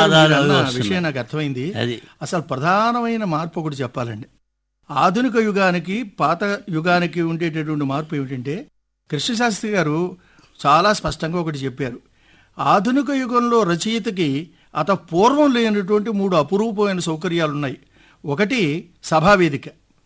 ప్రమాదాలు మీరు అన్న అవి వస్తున్నాయి. విషయం నాకు అర్థమైంది అది అసలు ప్రధానమైన మార్పు ఒకటి చెప్పాలండి ఆధునిక యుగానికి పాత యుగానికి ఉండేటటువంటి మార్పు ఏమిటంటే కృష్ణశాస్త్రి గారు చాలా స్పష్టంగా ఒకటి చెప్పారు ఆధునిక యుగంలో రచయితకి అత పూర్వం లేనటువంటి మూడు అపురూపమైన సౌకర్యాలు ఉన్నాయి ఒకటి సభావేదిక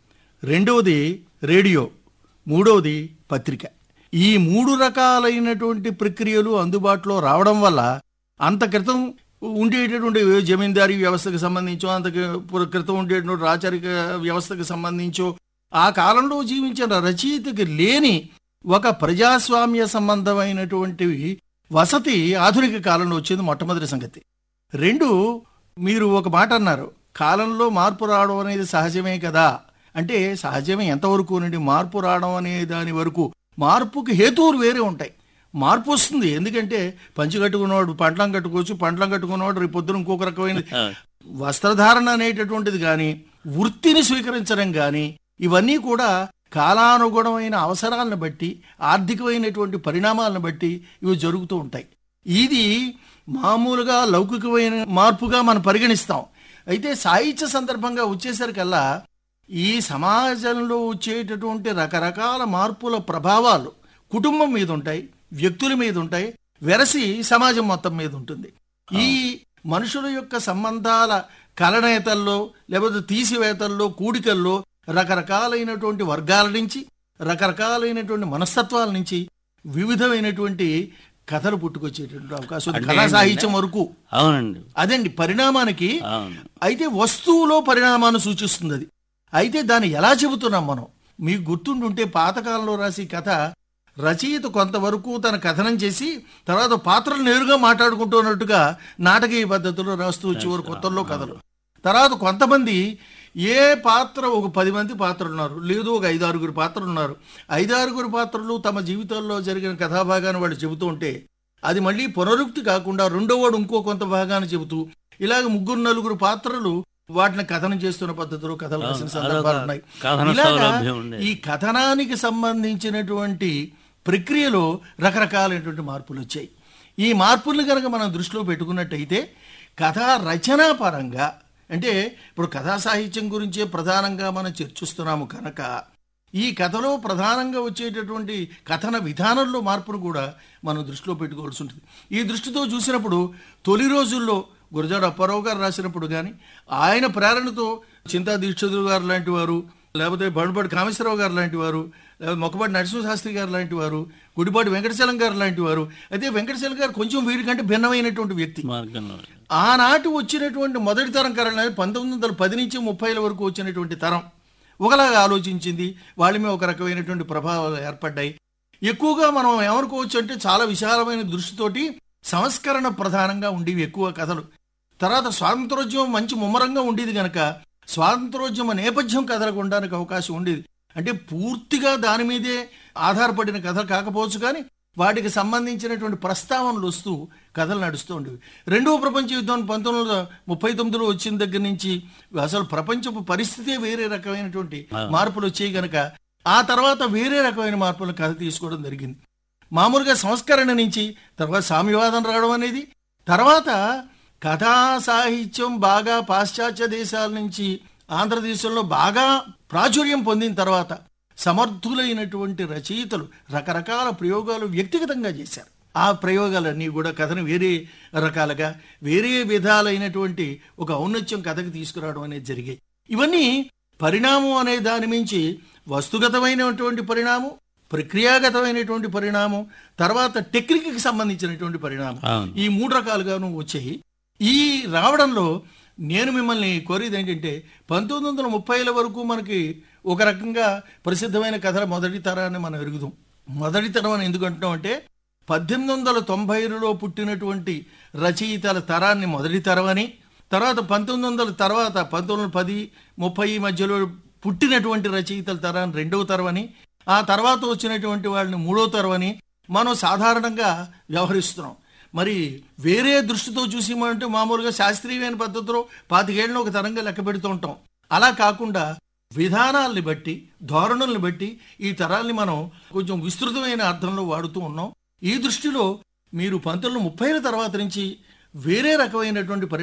రెండవది రేడియో మూడవది పత్రిక ఈ మూడు రకాలైనటువంటి ప్రక్రియలు అందుబాటులో రావడం వల్ల అంత క్రితం ఉండేటటువంటి జమీందారీ వ్యవస్థకు సంబంధించో అంత క్రితం ఉండేటువంటి రాచరిక వ్యవస్థకు సంబంధించో ఆ కాలంలో జీవించిన రచయితకి లేని ఒక ప్రజాస్వామ్య సంబంధమైనటువంటి వసతి ఆధునిక కాలంలో వచ్చింది మొట్టమొదటి సంగతి రెండు మీరు ఒక మాట అన్నారు కాలంలో మార్పు రావడం అనేది సహజమే కదా అంటే సహజమే ఎంతవరకు నుండి మార్పు రావడం అనే దాని వరకు మార్పుకి హేతువులు వేరే ఉంటాయి మార్పు వస్తుంది ఎందుకంటే పంచి కట్టుకున్నవాడు పంటలం కట్టుకోవచ్చు పంటలం కట్టుకున్నవాడు రేపు పొద్దున ఇంకొక రకమైన వస్త్రధారణ అనేటటువంటిది కానీ వృత్తిని స్వీకరించడం కానీ ఇవన్నీ కూడా కాలానుగుణమైన అవసరాలను బట్టి ఆర్థికమైనటువంటి పరిణామాలను బట్టి ఇవి జరుగుతూ ఉంటాయి ఇది మామూలుగా లౌకికమైన మార్పుగా మనం పరిగణిస్తాం అయితే సాహిత్య సందర్భంగా వచ్చేసరికల్లా ఈ సమాజంలో వచ్చేటటువంటి రకరకాల మార్పుల ప్రభావాలు కుటుంబం మీద ఉంటాయి వ్యక్తుల మీద ఉంటాయి వెరసి సమాజం మొత్తం మీద ఉంటుంది ఈ మనుషుల యొక్క సంబంధాల కలనేతల్లో లేకపోతే తీసివేతల్లో కూడికల్లో రకరకాలైనటువంటి వర్గాల నుంచి రకరకాలైనటువంటి మనస్తత్వాల నుంచి వివిధమైనటువంటి కథలు పుట్టుకొచ్చేటువంటి అవకాశం ఉంది. అంటే కళా ఏంటంటే- సాహిత్యం వరకు అవునండి అదండి పరిణామానికి అవును అయితే వస్తువులో పరిణామాన్ని సూచిస్తుంది అది అయితే దాన్ని ఎలా చెబుతున్నాం మనం మీకు గుర్తుండుంటే పాతకాలంలో రాసి కథ రచయిత కొంతవరకు తన కథనం చేసి తర్వాత పాత్రలు నేరుగా మాట్లాడుకుంటున్నట్టుగా నాటకీయ పద్ధతిలో రాస్తూ వచ్చేవారు కొత్తల్లో కథలు తర్వాత కొంతమంది ఏ పాత్ర ఒక పది మంది పాత్రలు ఉన్నారు లేదు ఒక ఐదారుగురు పాత్రలు ఉన్నారు ఐదారుగురు పాత్రలు తమ జీవితాల్లో జరిగిన కథాభాగాన్ని వాళ్ళు చెబుతూ ఉంటే అది మళ్ళీ పునరుక్తి కాకుండా రెండో వాడు ఇంకో కొంత భాగాన్ని చెబుతూ ఇలాగ ముగ్గురు నలుగురు పాత్రలు వాటిని కథనం చేస్తున్న పద్ధతిలో కథలు రాసిన అవును, సందర్భాలు అదొక ఉన్నాయి కథన ఇలాగా సౌలభ్యం ఉండేది. ఈ కథనానికి సంబంధించినటువంటి ప్రక్రియలో రకరకాలైనటువంటి మార్పులు వచ్చాయి ఈ మార్పుల్ని కనుక మనం దృష్టిలో పెట్టుకున్నట్టయితే కథా రచనా పరంగా అంటే ఇప్పుడు కథా సాహిత్యం గురించే ప్రధానంగా మనం చర్చిస్తున్నాము కనుక ఈ కథలో ప్రధానంగా వచ్చేటటువంటి కథన విధానంలో మార్పును కూడా మనం దృష్టిలో పెట్టుకోవాల్సి ఉంటుంది ఈ దృష్టితో చూసినప్పుడు తొలి రోజుల్లో గురజాడ అప్పారావు గారు రాసినప్పుడు కానీ ఆయన ప్రేరణతో చింతా దీక్షితులు గారు లాంటి వారు లేకపోతే బండుపాటి కామేశ్వరరావు గారు లాంటి వారు లేకపోతే మొక్కపాటి నరసింహశాస్త్రి గారు లాంటి వారు గుడిపాటి వెంకటచలం గారు లాంటి వారు అయితే వెంకటచలం గారు కొంచెం వీరికంటే భిన్నమైనటువంటి వ్యక్తి మార్గంలో ఆనాటి వచ్చినటువంటి మొదటి తరం కరణ పంతొమ్మిది వందల పది నుంచి ముప్పైల వరకు వచ్చినటువంటి తరం ఒకలాగా ఆలోచించింది వాళ్ళ మీద ఒక రకమైనటువంటి ప్రభావాలు ఏర్పడ్డాయి ఎక్కువగా మనం ఏమనుకోవచ్చు అంటే చాలా విశాలమైన దృష్టితోటి సంస్కరణ ప్రధానంగా ఉండేవి ఎక్కువ కథలు తర్వాత స్వాతంత్రోద్యమం మంచి ముమ్మరంగా ఉండేది గనక స్వాతంత్రోద్యమ నేపథ్యం కథలకు ఉండడానికి అవకాశం ఉండేది అంటే పూర్తిగా దాని మీదే ఆధారపడిన కథ కాకపోవచ్చు కానీ వాటికి సంబంధించినటువంటి ప్రస్తావనలు వస్తూ కథలు నడుస్తూ ఉండేవి రెండవ ప్రపంచ యుద్ధం పంతొమ్మిది వందల ముప్పై తొమ్మిదిలో వచ్చిన దగ్గర నుంచి అసలు ప్రపంచపు పరిస్థితే వేరే రకమైనటువంటి మార్పులు వచ్చాయి గనక ఆ తర్వాత వేరే రకమైన మార్పుల కథ తీసుకోవడం జరిగింది మామూలుగా సంస్కరణ నుంచి తర్వాత సామ్యవాదం రావడం అనేది తర్వాత కథా సాహిత్యం బాగా పాశ్చాత్య దేశాల నుంచి ఆంధ్రదేశంలో బాగా ప్రాచుర్యం పొందిన తర్వాత సమర్థులైనటువంటి రచయితలు రకరకాల ప్రయోగాలు వ్యక్తిగతంగా చేశారు ఆ ప్రయోగాలన్నీ కూడా కథను వేరే రకాలుగా వేరే విధాలైనటువంటి ఒక ఔన్నత్యం కథకు తీసుకురావడం అనేది జరిగాయి ఇవన్నీ పరిణామం అనే దాని మించి వస్తుగతమైనటువంటి పరిణామం ప్రక్రియాగతమైనటువంటి పరిణామం తర్వాత టెక్నిక్కి సంబంధించినటువంటి పరిణామం అవును. ఈ మూడు రకాలుగాను వచ్చాయి ఈ రావడంలో నేను మిమ్మల్ని కోరేది ఏంటంటే పంతొమ్మిది వందల ముప్పైల వరకు మనకి ఒక రకంగా ప్రసిద్ధమైన కథల మొదటి తరాన్ని మనం ఎరుగుదాం మొదటి తరం అని ఎందుకు అంటున్నాం అంటే పద్దెనిమిది వందల తొంభైలో పుట్టినటువంటి రచయితల తరాన్ని మొదటి తరం అని తర్వాత పంతొమ్మిది వందల తర్వాత పంతొమ్మిది వందల పది ముప్పై మధ్యలో పుట్టినటువంటి రచయితల తరాన్ని రెండవ తరం అని ఆ తర్వాత వచ్చినటువంటి వాళ్ళని మూడో తరం అని మనం సాధారణంగా వ్యవహరిస్తున్నాం మరి వేరే దృష్టితో చూసిమంటే మామూలుగా శాస్త్రీయమైన పద్ధతిలో పాతికేళ్ళను ఒక తరంగా లెక్క పెడుతూ ఉంటాం అలా కాకుండా విధానాల్ని బట్టి ధోరణుల్ని బట్టి ఈ తరాల్ని మనం కొంచెం విస్తృతమైన అర్థంలో వాడుతూ ఉన్నాం ఈ దృష్టిలో మీరు పంతొమ్మిది ముప్పైల తర్వాత నుంచి వేరే రకమైనటువంటి పరి